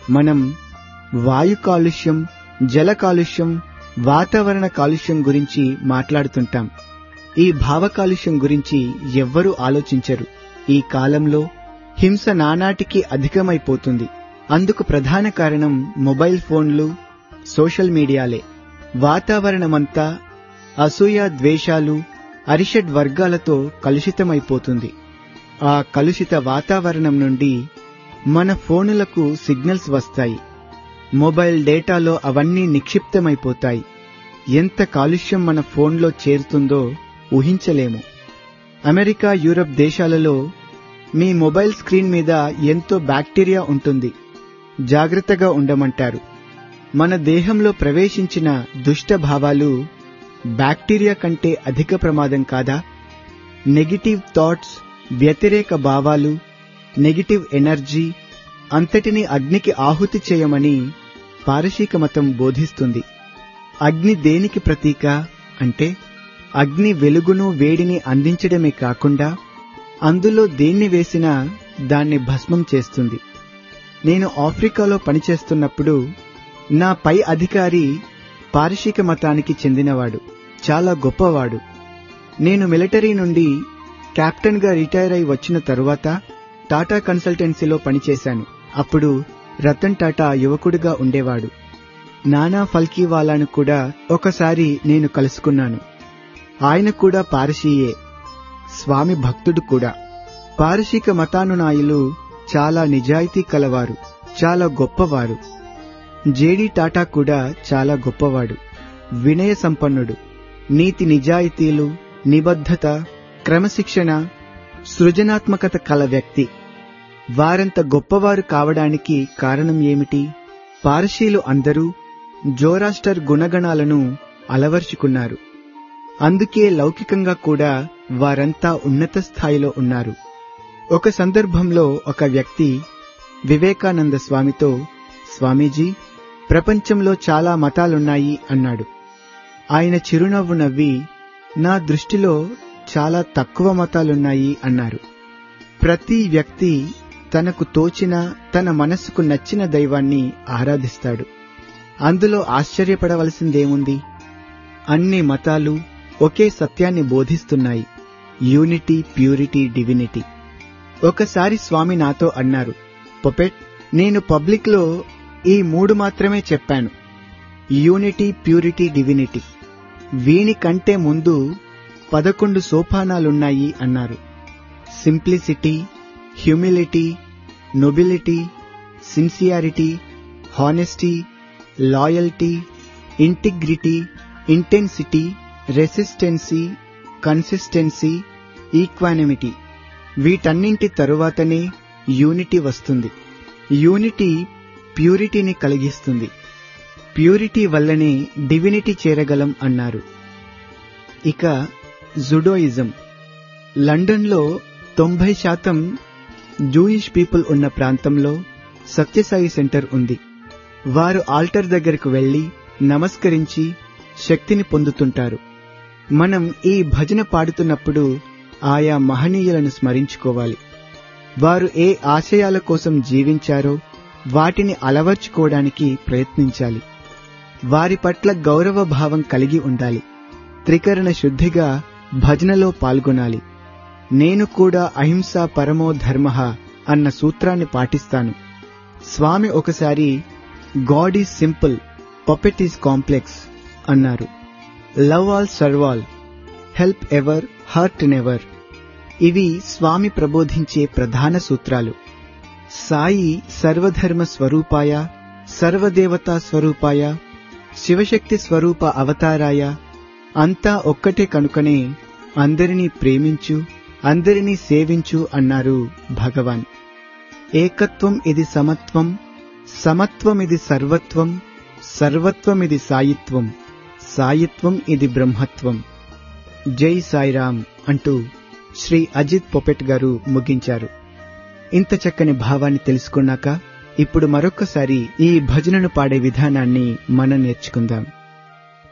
మనం వాయు కాలుష్యం జల కాలుష్యం వాతావరణ కాలుష్యం గురించి మాట్లాడుతుంటాం ఈ భావ కాలుష్యం గురించి ఎవ్వరూ ఆలోచించరు ఈ కాలంలో హింస నానాటికి అధికమైపోతుంది అందుకు ప్రధాన కారణం మొబైల్ ఫోన్లు సోషల్ మీడియాలే వాతావరణమంతా అసూయ ద్వేషాలు అరిషడ్ వర్గాలతో కలుషితమైపోతుంది ఆ కలుషిత వాతావరణం నుండి మన ఫోనులకు సిగ్నల్స్ వస్తాయి మొబైల్ డేటాలో అవన్నీ నిక్షిప్తమైపోతాయి ఎంత కాలుష్యం మన ఫోన్లో చేరుతుందో ఊహించలేము అమెరికా యూరప్ దేశాలలో మీ మొబైల్ స్క్రీన్ మీద ఎంతో బ్యాక్టీరియా ఉంటుంది జాగ్రత్తగా ఉండమంటారు మన దేహంలో ప్రవేశించిన దుష్ట భావాలు బ్యాక్టీరియా కంటే అధిక ప్రమాదం కాదా నెగిటివ్ థాట్స్ వ్యతిరేక భావాలు నెగిటివ్ ఎనర్జీ అంతటిని అగ్నికి ఆహుతి చేయమని పారశీక మతం బోధిస్తుంది అగ్ని దేనికి ప్రతీక అంటే అగ్ని వెలుగును వేడిని అందించడమే కాకుండా అందులో దేన్ని వేసినా దాన్ని భస్మం చేస్తుంది నేను ఆఫ్రికాలో పనిచేస్తున్నప్పుడు నా పై అధికారి పారశీక మతానికి చెందినవాడు చాలా గొప్పవాడు నేను మిలిటరీ నుండి కెప్టెన్గా రిటైర్ అయి వచ్చిన తరువాత టాటా కన్సల్టెన్సీలో పనిచేశాను అప్పుడు రతన్ టాటా యువకుడిగా ఉండేవాడు నానా ఫల్కీవాలాను కూడా ఒకసారి నేను కలుసుకున్నాను ఆయన కూడా పారసీయే స్వామి భక్తుడు కూడా పారసీక మతానునాయులు చాలా నిజాయితీ కలవారు చాలా గొప్పవారు జేడి టాటా కూడా చాలా గొప్పవాడు వినయ సంపన్నుడు నీతి నిజాయితీలు నిబద్ధత క్రమశిక్షణ సృజనాత్మకత కల వ్యక్తి వారంత గొప్పవారు కావడానికి కారణం ఏమిటి పారసీలు అందరూ జోరాస్టర్ గుణగణాలను అలవర్చుకున్నారు అందుకే లౌకికంగా కూడా వారంతా ఉన్నత స్థాయిలో ఉన్నారు ఒక సందర్భంలో ఒక వ్యక్తి వివేకానంద స్వామితో స్వామీజీ ప్రపంచంలో చాలా మతాలున్నాయి అన్నాడు ఆయన చిరునవ్వు నవ్వి నా దృష్టిలో చాలా తక్కువ మతాలున్నాయి అన్నారు ప్రతి వ్యక్తి తనకు తోచిన తన మనస్సుకు నచ్చిన దైవాన్ని ఆరాధిస్తాడు అందులో ఆశ్చర్యపడవలసిందేముంది అన్ని మతాలు ఒకే సత్యాన్ని బోధిస్తున్నాయి యూనిటీ ప్యూరిటీ డివినిటీ ఒకసారి స్వామి నాతో అన్నారు పొపెట్ నేను పబ్లిక్లో ఈ మూడు మాత్రమే చెప్పాను యూనిటీ ప్యూరిటీ డివినిటీ వీని కంటే ముందు పదకొండు సోపానాలున్నాయి అన్నారు simplicity humility nobility sincerity honesty loyalty integrity intensity resistency consistency equanimity వీటన్నింటి తరువాతనే యూనిటీ వస్తుంది యూనిటీ ప్యూరిటీని కలిగిస్తుంది ప్యూరిటీ వల్లనే డివినిటీ చేరగలం అన్నారు ఇక జుడోయిజం లండన్లో తొంభై శాతం జూయిష్ పీపుల్ ఉన్న ప్రాంతంలో సత్యసాయి సెంటర్ ఉంది వారు ఆల్టర్ దగ్గరకు వెళ్లి నమస్కరించి శక్తిని పొందుతుంటారు మనం ఈ భజన పాడుతున్నప్పుడు ఆయా మహనీయులను స్మరించుకోవాలి వారు ఏ ఆశయాల కోసం జీవించారో వాటిని అలవర్చుకోవడానికి ప్రయత్నించాలి వారి పట్ల గౌరవ భావం కలిగి ఉండాలి త్రికరణ శుద్ధిగా భజనలో పాల్గొనాలి నేను కూడా అహింస పరమో ధర్మ అన్న సూత్రాన్ని పాటిస్తాను స్వామి ఒకసారి God is simple puppet is complex అన్నారు love all serve all help ever hurt never ఇవి స్వామి ప్రబోధించే ప్రధాన సూత్రాలు సాయి సర్వధర్మ స్వరూపాయ సర్వదేవతా స్వరూపాయ శివశక్తి స్వరూప అవతారాయ అంతా ఒక్కటే కనుకనే అందరినీ ప్రేమించు అందరినీ సేవించు అన్నారు భగవాన్ ఏకత్వం ఇది సమత్వం సమత్వం ఇది సర్వత్వం సర్వత్వం ఇది సాయిత్వం సాయిత్వం ఇది బ్రహ్మత్వం జై సాయిరామ్ అంటూ శ్రీ అజిత్ పొపెట్ గారు ముగించారు ఇంత చక్కని భావాన్ని తెలుసుకున్నాక ఇప్పుడు మరొక్కసారి ఈ భజనను పాడే విధానాన్ని మనం నేర్చుకుందాం